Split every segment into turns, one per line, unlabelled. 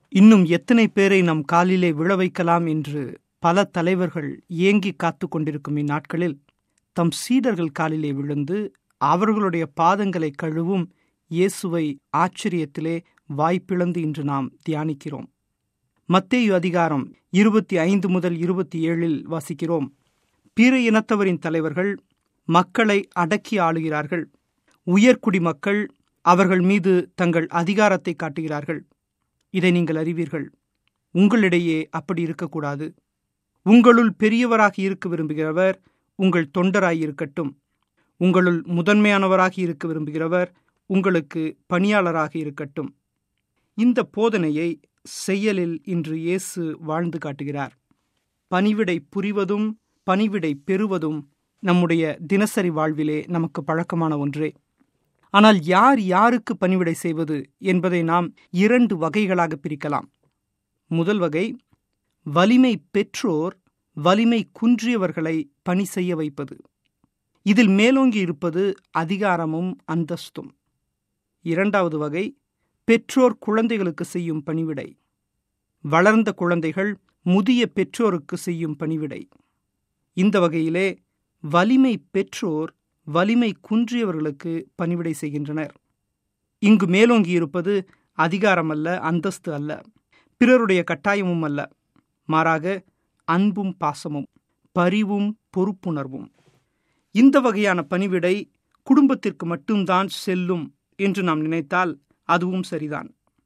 இன்னும் எத்தனை பேரை நம் காலிலே விழ வைக்கலாம் என்று பல தலைவர்கள் ஏங்கி காத்து கொண்டிருக்கும் இந்நாட்களில் தம் சீடர்கள் காலிலே விழுந்து அவர்களுடைய பாதங்களை கழுவும் இயேசுவை ஆச்சரியத்திலே வாய்ப்பிழந்து இன்று நாம் தியானிக்கிறோம் மத்தேயு அதிகாரம் இருபத்தி ஐந்து முதல் இருபத்தி ஏழில் வாசிக்கிறோம் பிற இனத்தவரின் தலைவர்கள் மக்களை அடக்கி ஆளுகிறார்கள் உயர்குடி மக்கள் அவர்கள் மீது தங்கள் அதிகாரத்தை காட்டுகிறார்கள் இதை நீங்கள் அறிவீர்கள் உங்களிடையே அப்படி இருக்கக்கூடாது உங்களுள் பெரியவராக இருக்க விரும்புகிறவர் உங்கள் தொண்டராய் இருக்கட்டும் உங்களுள் முதன்மையானவராக இருக்க விரும்புகிறவர் உங்களுக்கு பணியாளராக இருக்கட்டும் இந்த போதனையை செயலில் இன்று இயேசு வாழ்ந்து காட்டுகிறார் பணிவிடை புரிவதும் பணிவிடை பெறுவதும் நம்முடைய தினசரி வாழ்விலே நமக்கு பழக்கமான ஒன்றே ஆனால் யார் யாருக்கு பணிவிடை செய்வது என்பதை நாம் இரண்டு வகைகளாக பிரிக்கலாம் முதல் வகை வலிமை பெற்றோர் வலிமை குன்றியவர்களை பணி செய்ய வைப்பது இதில் மேலோங்கி இருப்பது அதிகாரமும் அந்தஸ்தும் இரண்டாவது வகை பெற்றோர் குழந்தைகளுக்கு செய்யும் பணிவிடை வளர்ந்த குழந்தைகள் முதிய பெற்றோருக்கு செய்யும் பணிவிடை இந்த வகையிலே வலிமை பெற்றோர் வலிமை குன்றியவர்களுக்கு பணிவிடை செய்கின்றனர் இங்கு மேலோங்கி இருப்பது அதிகாரம் அல்ல அந்தஸ்து அல்ல பிறருடைய கட்டாயமும் அல்ல மாறாக அன்பும் பாசமும் பரிவும் பொறுப்புணர்வும் இந்த வகையான பணிவிடை குடும்பத்திற்கு மட்டும்தான் செல்லும் என்று நாம் நினைத்தால் அதுவும் சரிதான்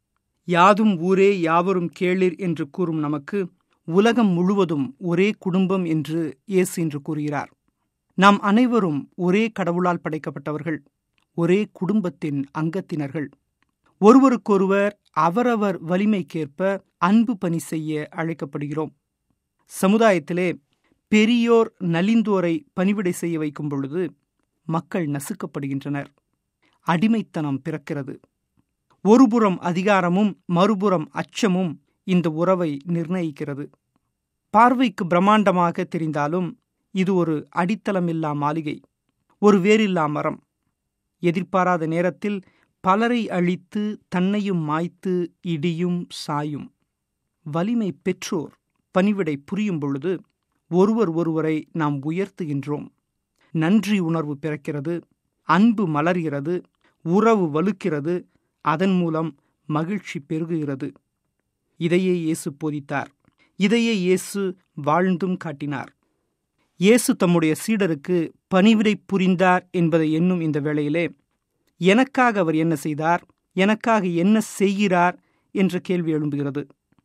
யாதும் ஊரே யாவரும் கேளிர் என்று கூறும் நமக்கு உலகம் முழுவதும் ஒரே குடும்பம் என்று இயேசு இன்று கூறுகிறார் நாம் அனைவரும் ஒரே கடவுளால் படைக்கப்பட்டவர்கள் ஒரே குடும்பத்தின் அங்கத்தினர்கள் ஒருவருக்கொருவர் அவரவர் வலிமைக்கேற்ப அன்பு பணி செய்ய அழைக்கப்படுகிறோம் சமுதாயத்திலே பெரியோர் நலிந்தோரை பணிவிடை செய்ய வைக்கும் பொழுது மக்கள் நசுக்கப்படுகின்றனர் அடிமைத்தனம் பிறக்கிறது ஒருபுறம் அதிகாரமும் மறுபுறம் அச்சமும் இந்த உறவை நிர்ணயிக்கிறது பார்வைக்கு பிரம்மாண்டமாக தெரிந்தாலும் இது ஒரு அடித்தளமில்லா மாளிகை ஒரு வேரில்லா மரம் எதிர்பாராத நேரத்தில் பலரை அழித்து தன்னையும் மாய்த்து இடியும் சாயும் வலிமை பெற்றோர் பணிவிடை புரியும் பொழுது ஒருவர் ஒருவரை நாம் உயர்த்துகின்றோம் நன்றி உணர்வு பிறக்கிறது அன்பு மலர்கிறது உறவு வலுக்கிறது அதன் மூலம் மகிழ்ச்சி பெருகுகிறது இதையே இயேசு போதித்தார் இதையே இயேசு வாழ்ந்தும் காட்டினார் இயேசு தம்முடைய சீடருக்கு பணிவிடை புரிந்தார் என்பதை எண்ணும் இந்த வேளையிலே எனக்காக அவர் என்ன செய்தார் எனக்காக என்ன செய்கிறார் என்ற கேள்வி எழும்புகிறது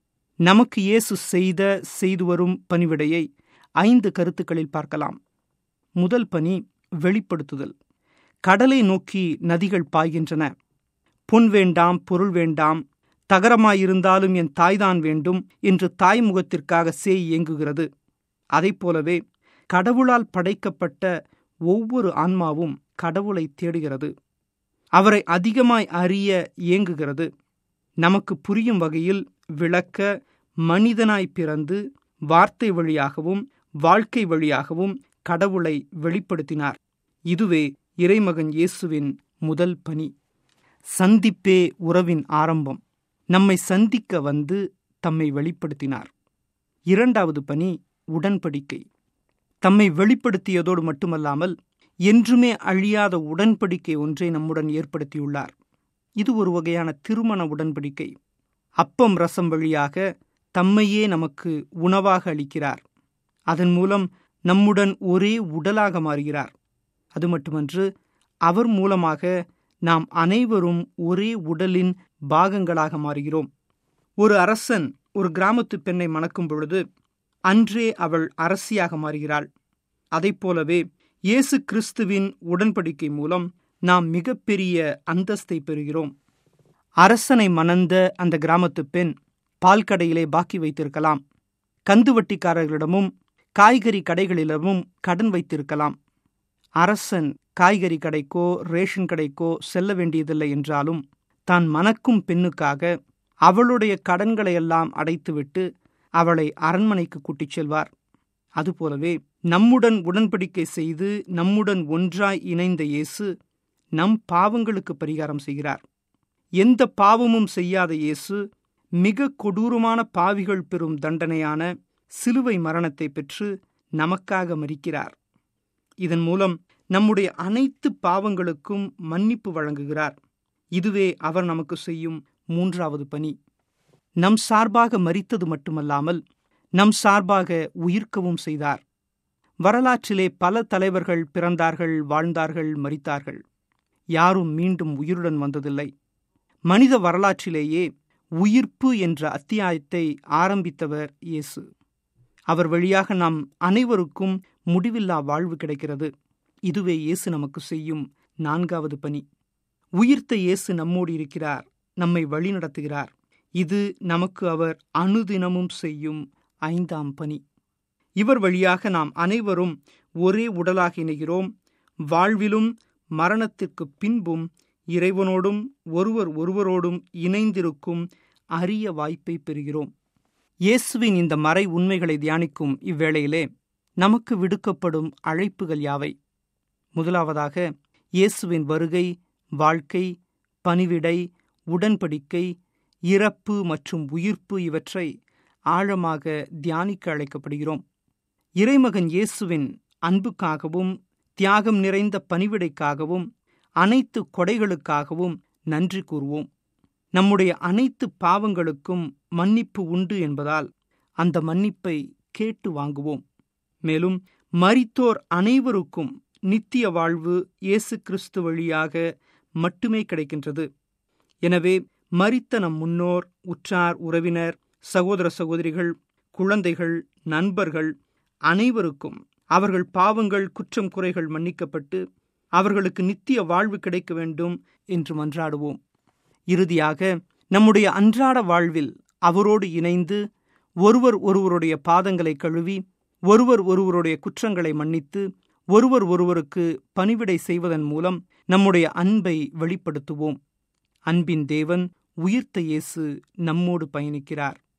நமக்கு இயேசு செய்த செய்து வரும் பணிவிடையை ஐந்து கருத்துக்களில் பார்க்கலாம் முதல் பணி வெளிப்படுத்துதல் கடலை நோக்கி நதிகள் பாய்கின்றன பொன் வேண்டாம் பொருள் வேண்டாம் தகரமாயிருந்தாலும் என் தாய்தான் வேண்டும் என்று தாய் முகத்திற்காக சேய் இயங்குகிறது போலவே கடவுளால் படைக்கப்பட்ட ஒவ்வொரு ஆன்மாவும் கடவுளை தேடுகிறது அவரை அதிகமாய் அறிய இயங்குகிறது நமக்கு புரியும் வகையில் விளக்க மனிதனாய் பிறந்து வார்த்தை வழியாகவும் வாழ்க்கை வழியாகவும் கடவுளை வெளிப்படுத்தினார் இதுவே இறைமகன் இயேசுவின் முதல் பணி சந்திப்பே உறவின் ஆரம்பம் நம்மை சந்திக்க வந்து தம்மை வெளிப்படுத்தினார் இரண்டாவது பணி உடன்படிக்கை தம்மை வெளிப்படுத்தியதோடு மட்டுமல்லாமல் என்றுமே அழியாத உடன்படிக்கை ஒன்றை நம்முடன் ஏற்படுத்தியுள்ளார் இது ஒரு வகையான திருமண உடன்படிக்கை அப்பம் ரசம் வழியாக தம்மையே நமக்கு உணவாக அளிக்கிறார் அதன் மூலம் நம்முடன் ஒரே உடலாக மாறுகிறார் அது மட்டுமன்று அவர் மூலமாக நாம் அனைவரும் ஒரே உடலின் பாகங்களாக மாறுகிறோம் ஒரு அரசன் ஒரு கிராமத்து பெண்ணை மணக்கும் பொழுது அன்றே அவள் அரசியாக மாறுகிறாள் போலவே இயேசு கிறிஸ்துவின் உடன்படிக்கை மூலம் நாம் மிகப்பெரிய அந்தஸ்தை பெறுகிறோம் அரசனை மணந்த அந்த கிராமத்து பெண் பால் கடையிலே பாக்கி வைத்திருக்கலாம் கந்து வட்டிக்காரர்களிடமும் காய்கறி கடைகளிடமும் கடன் வைத்திருக்கலாம் அரசன் காய்கறி கடைக்கோ ரேஷன் கடைக்கோ செல்ல வேண்டியதில்லை என்றாலும் தான் மணக்கும் பெண்ணுக்காக அவளுடைய கடன்களை எல்லாம் அடைத்துவிட்டு அவளை அரண்மனைக்கு கூட்டிச் செல்வார் அதுபோலவே நம்முடன் உடன்படிக்கை செய்து நம்முடன் ஒன்றாய் இணைந்த இயேசு நம் பாவங்களுக்கு பரிகாரம் செய்கிறார் எந்த பாவமும் செய்யாத இயேசு மிக கொடூரமான பாவிகள் பெறும் தண்டனையான சிலுவை மரணத்தை பெற்று நமக்காக மறிக்கிறார் இதன் மூலம் நம்முடைய அனைத்து பாவங்களுக்கும் மன்னிப்பு வழங்குகிறார் இதுவே அவர் நமக்கு செய்யும் மூன்றாவது பணி நம் சார்பாக மறித்தது மட்டுமல்லாமல் நம் சார்பாக உயிர்க்கவும் செய்தார் வரலாற்றிலே பல தலைவர்கள் பிறந்தார்கள் வாழ்ந்தார்கள் மறித்தார்கள் யாரும் மீண்டும் உயிருடன் வந்ததில்லை மனித வரலாற்றிலேயே உயிர்ப்பு என்ற அத்தியாயத்தை ஆரம்பித்தவர் இயேசு அவர் வழியாக நாம் அனைவருக்கும் முடிவில்லா வாழ்வு கிடைக்கிறது இதுவே இயேசு நமக்கு செய்யும் நான்காவது பணி உயிர்த்த இயேசு நம்மோடு இருக்கிறார் நம்மை வழிநடத்துகிறார் இது நமக்கு அவர் அனுதினமும் செய்யும் ஐந்தாம் பணி இவர் வழியாக நாம் அனைவரும் ஒரே உடலாக இணைகிறோம் வாழ்விலும் மரணத்திற்கு பின்பும் இறைவனோடும் ஒருவர் ஒருவரோடும் இணைந்திருக்கும் அரிய வாய்ப்பை பெறுகிறோம் இயேசுவின் இந்த மறை உண்மைகளை தியானிக்கும் இவ்வேளையிலே நமக்கு விடுக்கப்படும் அழைப்புகள் யாவை முதலாவதாக இயேசுவின் வருகை வாழ்க்கை பணிவிடை உடன்படிக்கை இறப்பு மற்றும் உயிர்ப்பு இவற்றை ஆழமாக தியானிக்க அழைக்கப்படுகிறோம் இறைமகன் இயேசுவின் அன்புக்காகவும் தியாகம் நிறைந்த பணிவிடைக்காகவும் அனைத்து கொடைகளுக்காகவும் நன்றி கூறுவோம் நம்முடைய அனைத்து பாவங்களுக்கும் மன்னிப்பு உண்டு என்பதால் அந்த மன்னிப்பை கேட்டு வாங்குவோம் மேலும் மரித்தோர் அனைவருக்கும் நித்திய வாழ்வு இயேசு கிறிஸ்து வழியாக மட்டுமே கிடைக்கின்றது எனவே மரித்த நம் முன்னோர் உற்றார் உறவினர் சகோதர சகோதரிகள் குழந்தைகள் நண்பர்கள் அனைவருக்கும் அவர்கள் பாவங்கள் குற்றம் குறைகள் மன்னிக்கப்பட்டு அவர்களுக்கு நித்திய வாழ்வு கிடைக்க வேண்டும் என்று மன்றாடுவோம் இறுதியாக நம்முடைய அன்றாட வாழ்வில் அவரோடு இணைந்து ஒருவர் ஒருவருடைய பாதங்களை கழுவி ஒருவர் ஒருவருடைய குற்றங்களை மன்னித்து ஒருவர் ஒருவருக்கு பணிவிடை செய்வதன் மூலம் நம்முடைய அன்பை வெளிப்படுத்துவோம் அன்பின் தேவன் உயிர்த்த இயேசு நம்மோடு பயணிக்கிறார்